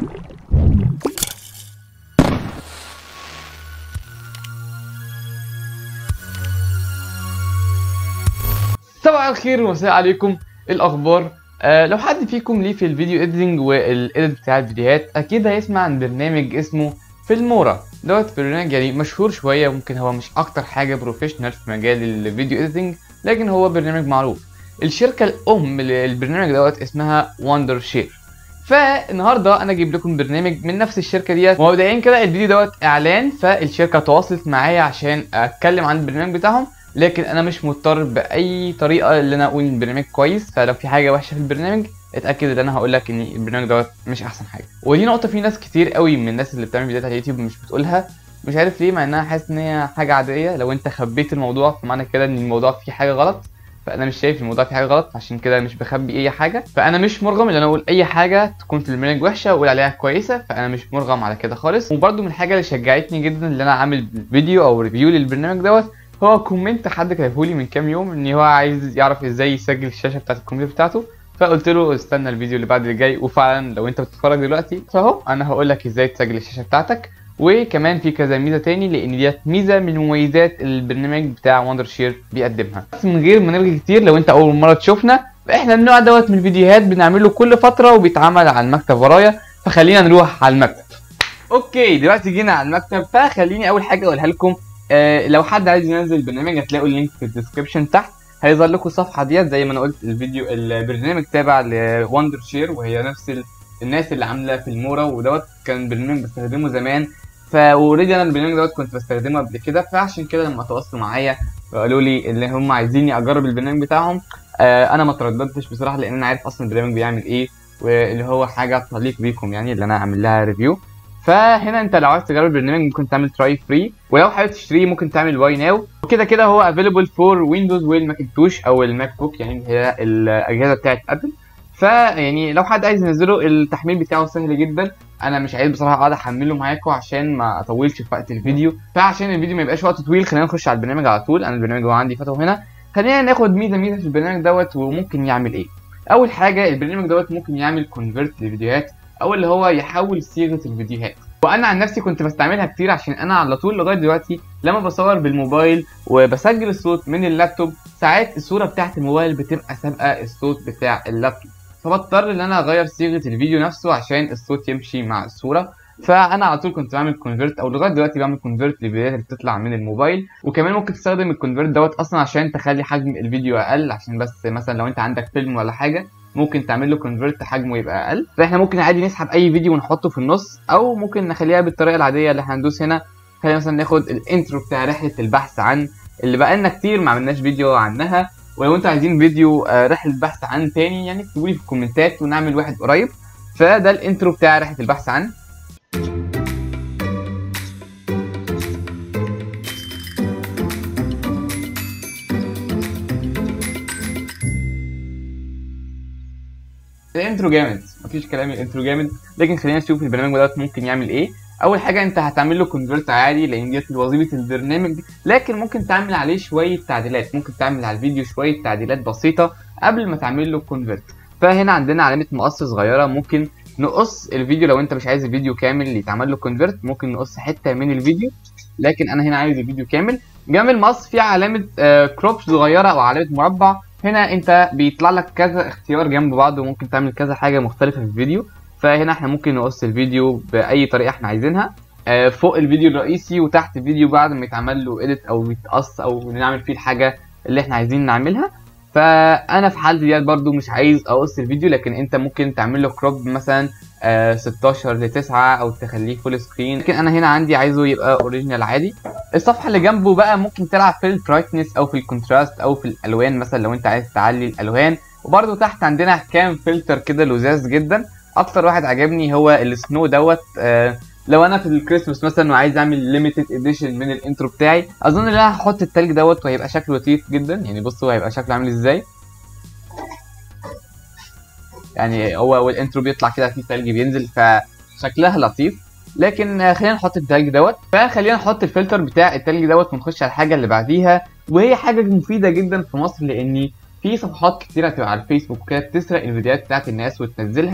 صباح الخير ومساء عليكم إيه الاخبار آه لو حد فيكم ليه في الفيديو اديتنج والايديت بتاع الفيديوهات اكيد هيسمع عن برنامج اسمه فيلمورا دوت برنامج يعني مشهور شويه ممكن هو مش اكتر حاجه بروفيشنال في مجال الفيديو اديتنج لكن هو برنامج معروف الشركه الام للبرنامج دوت اسمها وندر شير فالنهارده انا اجيب لكم برنامج من نفس الشركه ديت ومبدئيا كده الفيديو دوت اعلان فالشركه تواصلت معايا عشان اتكلم عن البرنامج بتاعهم لكن انا مش مضطر باي طريقه ان انا اقول ان البرنامج كويس فلو في حاجه وحشه في البرنامج اتاكد ان انا هقول لك ان البرنامج دوت مش احسن حاجه ودي نقطه في ناس كتير قوي من الناس اللي بتعمل فيديوهات على اليوتيوب مش بتقولها مش عارف ليه مع انها حاسس ان هي حاجه عاديه لو انت خبيت الموضوع فمعنى كده ان الموضوع فيه حاجه غلط فانا مش شايف الموضوع فيه حاجه غلط عشان كده مش بخبي اي حاجه فانا مش مرغم ان انا اقول اي حاجه تكون في البرنامج وحشه واقول عليها كويسه فانا مش مرغم على كده خالص وبرده من الحاجه اللي شجعتني جدا ان انا اعمل فيديو او ريفيو للبرنامج دوت هو كومنت حد كتبه لي من كام يوم ان هو عايز يعرف ازاي يسجل الشاشه بتاعت الكمبيوتر بتاعته فقلت له استنى الفيديو اللي بعد اللي جاي وفعلا لو انت بتتفرج دلوقتي فاهو انا هقول لك ازاي تسجل الشاشه بتاعتك وكمان في كذا ميزه تاني لان ديت ميزه من مميزات البرنامج بتاع وندر شير بيقدمها بس من غير ما نرغي كتير لو انت اول مره تشوفنا فاحنا النوع دوت من الفيديوهات بنعمله كل فتره وبيتعمل على المكتب ورايا فخلينا نروح على المكتب اوكي دلوقتي جينا على المكتب فخليني اول حاجه اقولها لكم آه لو حد عايز ينزل البرنامج هتلاقوا اللينك في الديسكربشن تحت هيظهر لكم الصفحه ديت زي ما انا قلت الفيديو البرنامج تابع لوندر شير وهي نفس ال... الناس اللي عامله في المورا ودوت كان برنامج بستخدمه زمان فاوريدي انا البرنامج دوت كنت بستخدمه قبل كده فعشان كده لما تواصلوا معايا وقالوا لي اللي هم عايزيني اجرب البرنامج بتاعهم آه انا ما ترددتش بصراحه لان انا عارف اصلا البرنامج بيعمل ايه واللي هو حاجه تليق بيكم يعني اللي انا اعمل لها ريفيو فهنا انت لو عايز تجرب البرنامج ممكن تعمل تراي فري ولو حابب تشتريه ممكن تعمل باي ناو وكده كده هو افيلبل فور ويندوز والماكنتوش او الماك بوك يعني هي الاجهزه بتاعت ابل فيعني لو حد عايز ينزله التحميل بتاعه سهل جدا انا مش عايز بصراحه اقعد احمله معاكم عشان ما اطولش في وقت الفيديو فعشان الفيديو ما يبقاش وقت طويل خلينا نخش على البرنامج على طول انا البرنامج هو عندي فاتحه هنا خلينا ناخد ميزه ميزه في البرنامج دوت وممكن يعمل ايه اول حاجه البرنامج دوت ممكن يعمل كونفرت للفيديوهات او اللي هو يحول صيغه الفيديوهات وانا عن نفسي كنت بستعملها كتير عشان انا على طول لغايه دلوقتي لما بصور بالموبايل وبسجل الصوت من اللابتوب ساعات الصوره بتاعت الموبايل بتبقى سابقه الصوت بتاع اللابتوب فبضطر ان انا اغير صيغه الفيديو نفسه عشان الصوت يمشي مع الصوره فانا على طول كنت بعمل كونفرت او لغايه دلوقتي بعمل كونفرت للفيديوهات اللي بتطلع من الموبايل وكمان ممكن تستخدم الكونفرت دوت اصلا عشان تخلي حجم الفيديو اقل عشان بس مثلا لو انت عندك فيلم ولا حاجه ممكن تعمل له كونفرت حجمه يبقى اقل فاحنا ممكن عادي نسحب اي فيديو ونحطه في النص او ممكن نخليها بالطريقه العاديه اللي هندوس هنا خلينا مثلا ناخد الانترو بتاع رحله البحث عن اللي بقالنا كتير ما عملناش فيديو عنها ولو انتوا عايزين فيديو رحله بحث عن تاني يعني اكتبوا لي في الكومنتات ونعمل واحد قريب فده الانترو بتاع رحله البحث عن الانترو جامد مفيش كلام الانترو جامد لكن خلينا نشوف البرنامج دوت ممكن يعمل ايه اول حاجه انت هتعمل له كونفرت عادي لان ديت وظيفه البرنامج لكن ممكن تعمل عليه شويه تعديلات ممكن تعمل على الفيديو شويه تعديلات بسيطه قبل ما تعمل له كونفرت فهنا عندنا علامه مقص صغيره ممكن نقص الفيديو لو انت مش عايز الفيديو كامل يتعمل له كونفرت ممكن نقص حته من الفيديو لكن انا هنا عايز الفيديو كامل جنب المقص في علامه آه كروب صغيره او علامه مربع هنا انت بيطلع لك كذا اختيار جنب بعض وممكن تعمل كذا حاجه مختلفه في الفيديو فهنا احنا ممكن نقص الفيديو باي طريقه احنا عايزينها آه فوق الفيديو الرئيسي وتحت الفيديو بعد ما يتعمل له اديت او يتقص او نعمل فيه الحاجه اللي احنا عايزين نعملها فانا في حالتي ديت برضو مش عايز اقص الفيديو لكن انت ممكن تعمل له كروب مثلا آه 16 ل 9 او تخليه فول سكرين لكن انا هنا عندي عايزه يبقى اوريجينال عادي الصفحه اللي جنبه بقى ممكن تلعب في البرايتنس او في الكونتراست او في الالوان مثلا لو انت عايز تعلي الالوان وبرده تحت عندنا كام فلتر كده لذاذ جدا اكتر واحد عجبني هو السنو دوت آه لو انا في الكريسماس مثلا وعايز اعمل ليميتد اديشن من الانترو بتاعي اظن ان انا هحط التلج دوت وهيبقى شكله لطيف جدا يعني بصوا هيبقى شكله عامل ازاي يعني هو والانترو بيطلع كده فيه تلج بينزل فشكلها لطيف لكن خلينا نحط التلج دوت فخلينا نحط الفلتر بتاع التلج دوت ونخش على الحاجه اللي بعديها وهي حاجه مفيده جدا في مصر لان في صفحات كتيره هتبقى على الفيسبوك كده بتسرق الفيديوهات بتاعت الناس وتنزلها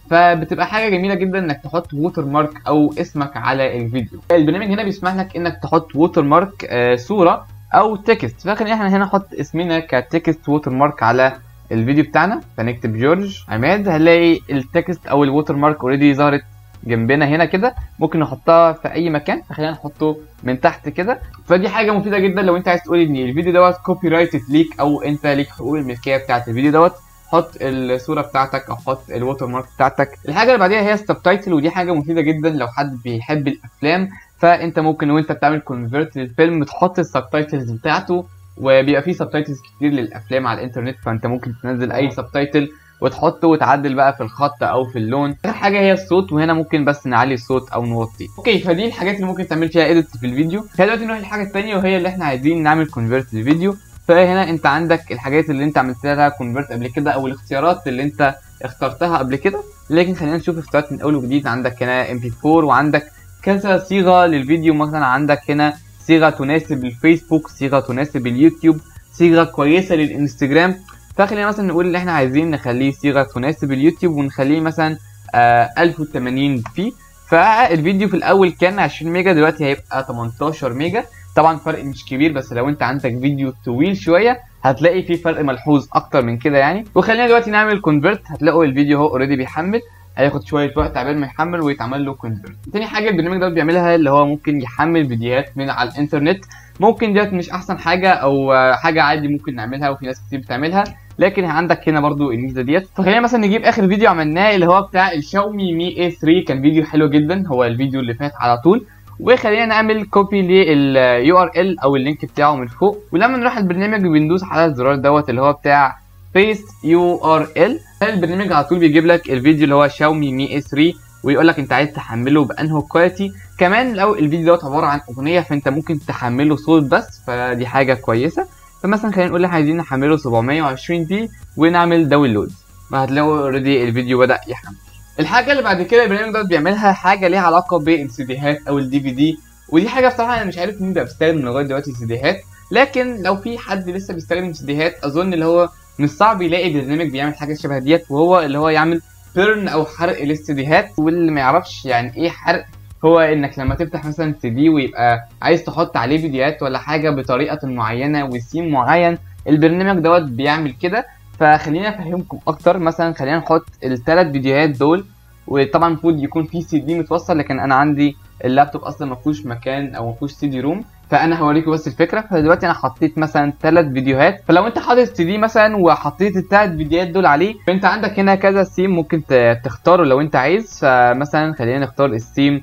فبتبقى حاجه جميله جدا انك تحط ووتر مارك او اسمك على الفيديو البرنامج هنا بيسمح لك انك تحط ووتر مارك آه صوره او تكست فخلينا احنا هنا نحط اسمنا كتكست ووتر مارك على الفيديو بتاعنا فنكتب جورج عماد هنلاقي التكست او الووتر مارك اوريدي ظهرت جنبنا هنا كده ممكن نحطها في اي مكان فخلينا نحطه من تحت كده فدي حاجه مفيده جدا لو انت عايز تقول ان الفيديو دوت كوبي رايتد ليك او انت ليك حقوق الملكيه بتاعت الفيديو دوت حط الصوره بتاعتك او حط الووتر مارك بتاعتك الحاجه اللي بعديها هي السبتايتل ودي حاجه مفيده جدا لو حد بيحب الافلام فانت ممكن وانت بتعمل كونفرت للفيلم تحط السبتايتلز بتاعته وبيبقى فيه سبتايتلز كتير للافلام على الانترنت فانت ممكن تنزل اي سبتايتل وتحطه وتعدل بقى في الخط او في اللون اخر حاجه هي الصوت وهنا ممكن بس نعلي الصوت او نوطيه اوكي فدي الحاجات اللي ممكن تعمل فيها اديت في الفيديو خلينا دلوقتي نروح للحاجه الثانيه وهي اللي احنا عايزين نعمل كونفرت للفيديو فهنا انت عندك الحاجات اللي انت عملت لها كونفرت قبل كده او الاختيارات اللي انت اخترتها قبل كده لكن خلينا نشوف اختيارات من اول وجديد عندك هنا ام بي 4 وعندك كذا صيغه للفيديو مثلا عندك هنا صيغه تناسب الفيسبوك صيغه تناسب اليوتيوب صيغه كويسه للانستجرام فخلينا مثلا نقول اللي احنا عايزين نخليه صيغه تناسب اليوتيوب ونخليه مثلا آه 1080 في فالفيديو في الاول كان 20 ميجا دلوقتي هيبقى 18 ميجا طبعا فرق مش كبير بس لو انت عندك فيديو طويل شويه هتلاقي في فرق ملحوظ اكتر من كده يعني وخلينا دلوقتي نعمل كونفرت هتلاقوا الفيديو هو اوريدي بيحمل هياخد شويه وقت عبال ما يحمل ويتعمل له كونفرت تاني حاجه البرنامج ده بيعملها اللي هو ممكن يحمل فيديوهات من على الانترنت ممكن ديت مش احسن حاجه او حاجه عادي ممكن نعملها وفي ناس كتير بتعملها لكن عندك هنا برضو الميزه ديت فخلينا مثلا نجيب اخر فيديو عملناه اللي هو بتاع الشاومي مي اي 3 كان فيديو حلو جدا هو الفيديو اللي فات على طول وخلينا نعمل كوبي لليو ار ال او اللينك بتاعه من فوق ولما نروح البرنامج بندوس على الزرار دوت اللي هو بتاع بيست يو ار ال البرنامج على طول بيجيب لك الفيديو اللي هو شاومي مي اي 3 ويقول لك انت عايز تحمله بانهو كواليتي كمان لو الفيديو دوت عباره عن اغنيه فانت ممكن تحمله صوت بس فدي حاجه كويسه فمثلا خلينا نقول احنا عايزين نحمله 720 بي ونعمل داونلود وهتلاقوا اوريدي الفيديو بدا يحمل الحاجه اللي بعد كده البرنامج دوت بيعملها حاجه ليها علاقه بالسيديهات او الدي في دي ودي حاجه بصراحه انا مش عارف مين بقى بيستخدم لغايه دلوقتي سيديهات لكن لو في حد لسه بيستخدم سيديهات اظن اللي هو مش صعب يلاقي برنامج بيعمل حاجه شبه ديت وهو اللي هو يعمل بيرن او حرق للسيديهات واللي ما يعرفش يعني ايه حرق هو انك لما تفتح مثلا سي دي ويبقى عايز تحط عليه فيديوهات ولا حاجه بطريقه معينه وسيم معين البرنامج دوت بيعمل كده فخليني افهمكم اكتر مثلا خلينا نحط الثلاث فيديوهات دول وطبعا المفروض يكون في سي دي متوصل لكن انا عندي اللابتوب اصلا ما فيهوش مكان او ما فيهوش سي دي روم فانا هوريكم بس الفكره فدلوقتي انا حطيت مثلا ثلاث فيديوهات فلو انت حاطط سي دي مثلا وحطيت الثلاث فيديوهات دول عليه فانت عندك هنا كذا سيم ممكن تختاره لو انت عايز فمثلا خلينا نختار السيم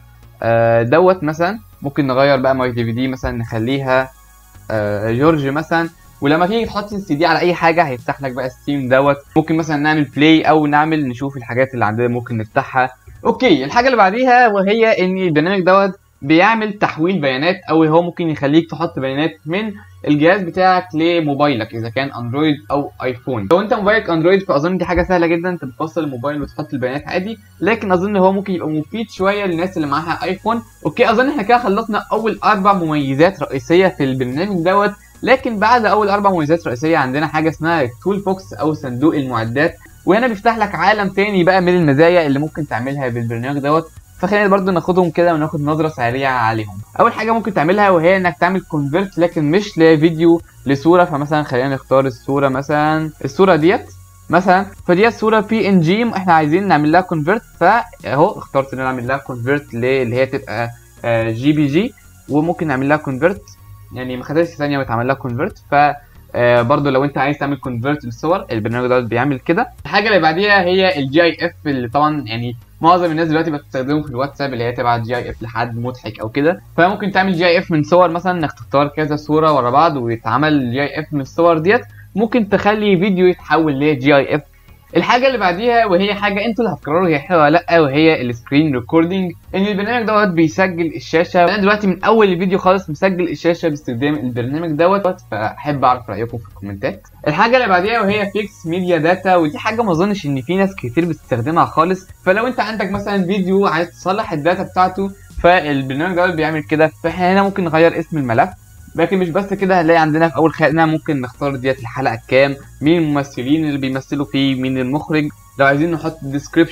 دوت مثلا ممكن نغير بقى ماي دي في دي مثلا نخليها جورج مثلا ولما تيجي تحط السي دي على اي حاجه هيفتح لك بقى السيم دوت ممكن مثلا نعمل بلاي او نعمل نشوف الحاجات اللي عندنا ممكن نفتحها اوكي الحاجه اللي بعديها وهي ان البرنامج دوت بيعمل تحويل بيانات او هو ممكن يخليك تحط بيانات من الجهاز بتاعك لموبايلك اذا كان اندرويد او ايفون لو انت موبايلك اندرويد فاظن دي حاجه سهله جدا انت بتوصل الموبايل وتحط البيانات عادي لكن اظن هو ممكن يبقى مفيد شويه للناس اللي معاها ايفون اوكي اظن احنا كده خلصنا اول اربع مميزات رئيسيه في البرنامج دوت لكن بعد اول اربع مميزات رئيسيه عندنا حاجه اسمها تول بوكس او صندوق المعدات وهنا بيفتح لك عالم تاني بقى من المزايا اللي ممكن تعملها بالبرنامج دوت فخلينا برضو ناخدهم كده وناخد نظره سريعه عليهم اول حاجه ممكن تعملها وهي انك تعمل كونفرت لكن مش لفيديو لصوره فمثلا خلينا نختار الصوره مثلا الصوره ديت مثلا فدي الصوره بي ان جي احنا عايزين نعمل لها كونفرت فاهو اخترت ان انا اعمل لها كونفرت اللي هي تبقى جي بي جي وممكن نعمل لها كونفرت يعني ما خدتش ثانيه وتعمل لها كونفرت ف آه برضو لو انت عايز تعمل كونفرت للصور البرنامج دوت بيعمل كده الحاجه اللي بعديها هي الجي اي اف اللي طبعا يعني معظم الناس دلوقتي بتستخدمه في الواتساب اللي هي تبعت جي اي اف لحد مضحك او كده فممكن تعمل جي اي اف من صور مثلا انك تختار كذا صوره ورا بعض ويتعمل جي اي اف من الصور ديت ممكن تخلي فيديو يتحول لجي اي اف الحاجه اللي بعديها وهي حاجه انتوا اللي هتقرروا هي حلوه ولا لا وهي السكرين ريكوردنج ان البرنامج دوت بيسجل الشاشه انا دلوقتي من اول الفيديو خالص مسجل الشاشه باستخدام البرنامج دوت فاحب اعرف رايكم في الكومنتات الحاجه اللي بعديها وهي فيكس ميديا داتا ودي حاجه ما اظنش ان في ناس كتير بتستخدمها خالص فلو انت عندك مثلا فيديو عايز تصلح الداتا بتاعته فالبرنامج دوت بيعمل كده فاحنا هنا ممكن نغير اسم الملف لكن مش بس كده هنلاقي عندنا في اول خانه ممكن نختار ديت الحلقه كام مين الممثلين اللي بيمثلوا فيه مين المخرج لو عايزين نحط ديسكريبشن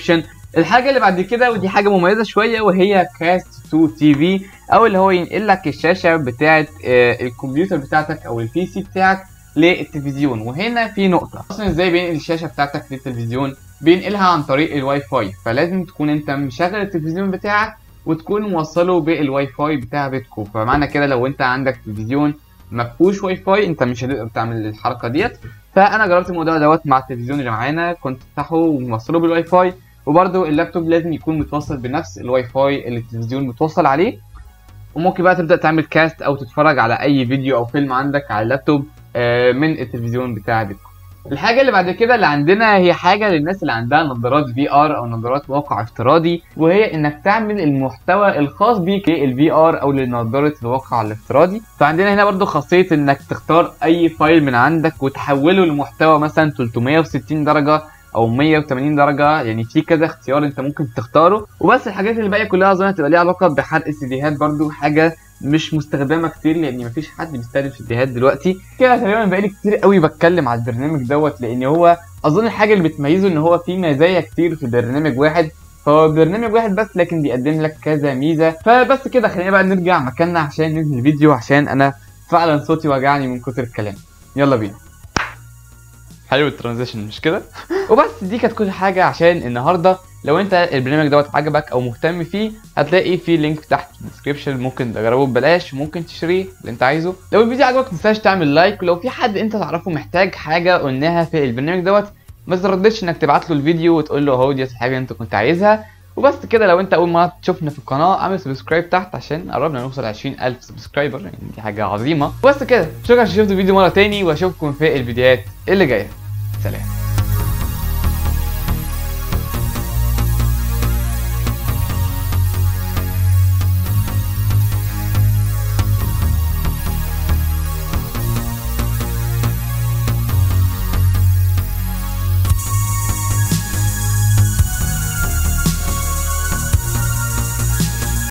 الحاجه اللي بعد كده ودي حاجه مميزه شويه وهي كاست تو تي في او اللي هو ينقل لك الشاشه بتاعه آه، الكمبيوتر بتاعتك او البي سي بتاعك للتلفزيون وهنا في نقطه اصلا ازاي بينقل الشاشه بتاعتك للتلفزيون بينقلها عن طريق الواي فاي فلازم تكون انت مشغل التلفزيون بتاعك وتكون موصله بالواي فاي بتاع بيتكو فمعنى كده لو انت عندك تلفزيون ما فيهوش واي فاي انت مش هتقدر تعمل الحركه ديت فانا جربت الموضوع دوت مع التلفزيون اللي معانا كنت افتحه وموصله بالواي فاي وبرده اللابتوب لازم يكون متوصل بنفس الواي فاي اللي التلفزيون متوصل عليه وممكن بقى تبدا تعمل كاست او تتفرج على اي فيديو او فيلم عندك على اللابتوب آه، من التلفزيون بتاع بيتكم الحاجة اللي بعد كده اللي عندنا هي حاجة للناس اللي عندها نظارات في ار او نظارات واقع افتراضي وهي انك تعمل المحتوى الخاص بيك للفي ار او لنظارة الواقع الافتراضي فعندنا هنا برضو خاصية انك تختار اي فايل من عندك وتحوله لمحتوى مثلا 360 درجة او 180 درجه يعني في كذا اختيار انت ممكن تختاره وبس الحاجات اللي باقيه كلها اظن هتبقى ليها علاقه بحرق السيديهات برضو حاجه مش مستخدمه كتير لان مفيش حد بيستخدم سيديهات دلوقتي كده تقريبا بقالي كتير قوي بتكلم على البرنامج دوت لان هو اظن الحاجه اللي بتميزه ان هو فيه مزايا كتير في برنامج واحد فهو برنامج واحد بس لكن بيقدم لك كذا ميزه فبس كده خلينا بقى نرجع مكاننا عشان ننهي الفيديو عشان انا فعلا صوتي وجعني من كتر الكلام يلا بينا حلو الترانزيشن مش كده وبس دي كانت كل حاجه عشان النهارده لو انت البرنامج دوت عجبك او مهتم فيه هتلاقي في لينك تحت في الديسكربشن ممكن تجربه ببلاش ممكن تشتريه اللي انت عايزه لو الفيديو عجبك متنساش تعمل لايك ولو في حد انت تعرفه محتاج حاجه قلناها في البرنامج دوت ما ترددش انك تبعت له الفيديو وتقول له اهو دي الحاجه اللي انت كنت عايزها وبس كده لو انت اول مره تشوفنا في القناه اعمل سبسكرايب تحت عشان قربنا نوصل 20000 سبسكرايبر يعني دي حاجه عظيمه وبس كده شكرا عشان شفتوا الفيديو مره تاني واشوفكم في الفيديوهات اللي جايه سلام